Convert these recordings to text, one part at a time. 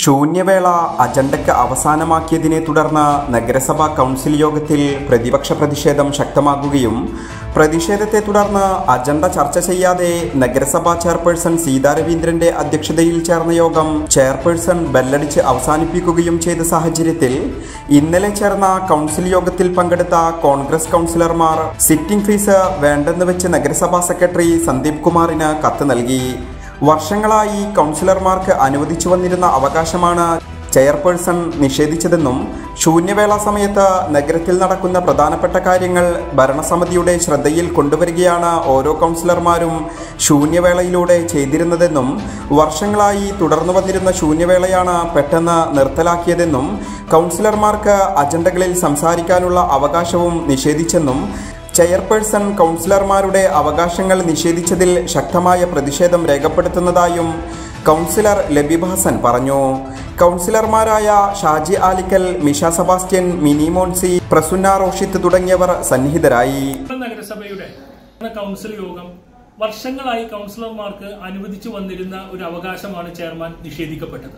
ശൂന്യവേള അജണ്ടയ്ക്ക് അവസാനമാക്കിയതിനെ തുടർന്ന് നഗരസഭാ കൗൺസിൽ യോഗത്തിൽ പ്രതിപക്ഷ പ്രതിഷേധം ശക്തമാകുകയും പ്രതിഷേധത്തെ തുടർന്ന് അജണ്ട ചർച്ച ചെയ്യാതെ നഗരസഭാ ചെയർപേഴ്സൺ സീതാ രവീന്ദ്രന്റെ അധ്യക്ഷതയിൽ ചേർന്ന യോഗം ചെയർപേഴ്സൺ ബെല്ലടിച്ച് അവസാനിപ്പിക്കുകയും ചെയ്ത സാഹചര്യത്തിൽ ഇന്നലെ ചേർന്ന കൗൺസിൽ യോഗത്തിൽ പങ്കെടുത്ത കോൺഗ്രസ് കൗൺസിലർമാർ സിറ്റിംഗ് ഫീസ് വേണ്ടെന്ന് വെച്ച് നഗരസഭാ സെക്രട്ടറി സന്ദീപ് കുമാറിന് കത്ത് നൽകി വർഷങ്ങളായി കൗൺസിലർമാർക്ക് അനുവദിച്ചു വന്നിരുന്ന അവകാശമാണ് ചെയർപേഴ്സൺ നിഷേധിച്ചതെന്നും ശൂന്യവേള സമയത്ത് നഗരത്തിൽ നടക്കുന്ന പ്രധാനപ്പെട്ട കാര്യങ്ങൾ ഭരണസമിതിയുടെ ശ്രദ്ധയിൽ കൊണ്ടുവരികയാണ് ഓരോ കൗൺസിലർമാരും ശൂന്യവേളയിലൂടെ ചെയ്തിരുന്നതെന്നും വർഷങ്ങളായി തുടർന്നു വന്നിരുന്ന ശൂന്യവേളയാണ് പെട്ടെന്ന് നിർത്തലാക്കിയതെന്നും കൗൺസിലർമാർക്ക് അജണ്ടകളിൽ സംസാരിക്കാനുള്ള അവകാശവും നിഷേധിച്ചെന്നും ചെയർപേഴ്സൺ കൗൺസിലർമാരുടെ അവകാശങ്ങൾ നിഷേധിച്ചതിൽ ശക്തമായ പ്രതിഷേധം രേഖപ്പെടുത്തുന്നതായും കൗൺസിലർ ലബീബ് ഹസൻ പറഞ്ഞു കൗൺസിലർമാരായ ഷാജി ആലിക്കൽ മിഷ സെബാസ്റ്റ്യൻ മിനി മോൺസി പ്രസുന്ന റോഷിത്ത് തുടങ്ങിയവർ സന്നിഹിതരായി നഗരസഭയുടെ കൗൺസിൽ യോഗം വർഷങ്ങളായി കൗൺസിലർമാർക്ക് അനുവദിച്ചു വന്നിരുന്ന ഒരു അവകാശമാണ് ചെയർമാൻ നിഷേധിക്കപ്പെട്ടത്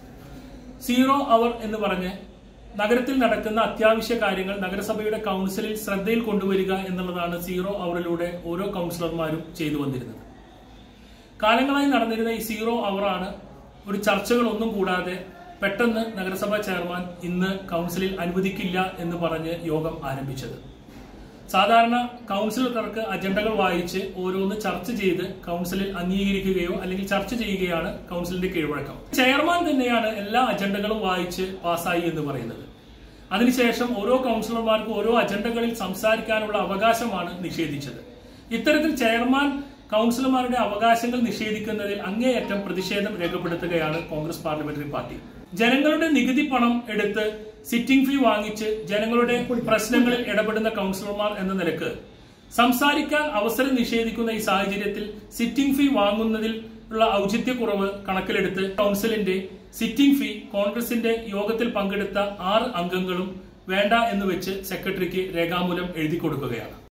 സീറോ അവർ എന്ന് പറഞ്ഞ് നഗരത്തിൽ നടക്കുന്ന അത്യാവശ്യ കാര്യങ്ങൾ നഗരസഭയുടെ കൗൺസിലിൽ ശ്രദ്ധയിൽ കൊണ്ടുവരിക എന്നുള്ളതാണ് സീറോ അവറിലൂടെ ഓരോ കൗൺസിലർമാരും ചെയ്തു വന്നിരുന്നത് കാലങ്ങളായി നടന്നിരുന്ന ഈ സീറോ അവറാണ് ഒരു ചർച്ചകളൊന്നും കൂടാതെ പെട്ടെന്ന് നഗരസഭാ ചെയർമാൻ ഇന്ന് കൗൺസിലിൽ അനുവദിക്കില്ല എന്ന് പറഞ്ഞ് യോഗം ആരംഭിച്ചത് സാധാരണ കൗൺസിലർക്ക് അജണ്ടകൾ വായിച്ച് ഓരോന്ന് ചർച്ച ചെയ്ത് കൗൺസിലിൽ അംഗീകരിക്കുകയോ അല്ലെങ്കിൽ ചർച്ച ചെയ്യുകയാണ് കൗൺസിലിന്റെ കീഴ്വഴക്കം ചെയർമാൻ തന്നെയാണ് എല്ലാ അജണ്ടകളും വായിച്ച് പാസ്സായി എന്ന് പറയുന്നത് അതിനുശേഷം ഓരോ കൗൺസിലർമാർക്കും ഓരോ അജണ്ടകളിൽ സംസാരിക്കാനുള്ള അവകാശമാണ് നിഷേധിച്ചത് ഇത്തരത്തിൽ ചെയർമാൻ കൗൺസിലർമാരുടെ അവകാശങ്ങൾ നിഷേധിക്കുന്നതിൽ അങ്ങേയറ്റം പ്രതിഷേധം രേഖപ്പെടുത്തുകയാണ് കോൺഗ്രസ് പാർലമെന്ററി പാർട്ടി ജനങ്ങളുടെ നികുതി പണം എടുത്ത് സിറ്റിംഗ് ഫീ വാങ്ങിച്ച് ജനങ്ങളുടെ പ്രശ്നങ്ങളിൽ ഇടപെടുന്ന കൗൺസിലർമാർ എന്ന നിലക്ക് സംസാരിക്കാൻ അവസരം നിഷേധിക്കുന്ന ഈ സാഹചര്യത്തിൽ സിറ്റിംഗ് ഫീ വാങ്ങുന്നതിൽ ഉള്ള ഔചിത്യക്കുറവ് കണക്കിലെടുത്ത് കൗൺസിലിന്റെ സിറ്റിംഗ് ഫീ കോൺഗ്രസിന്റെ യോഗത്തിൽ പങ്കെടുത്ത ആറ് അംഗങ്ങളും വേണ്ട എന്ന് വെച്ച് സെക്രട്ടറിക്ക് രേഖാമൂലം എഴുതി കൊടുക്കുകയാണ്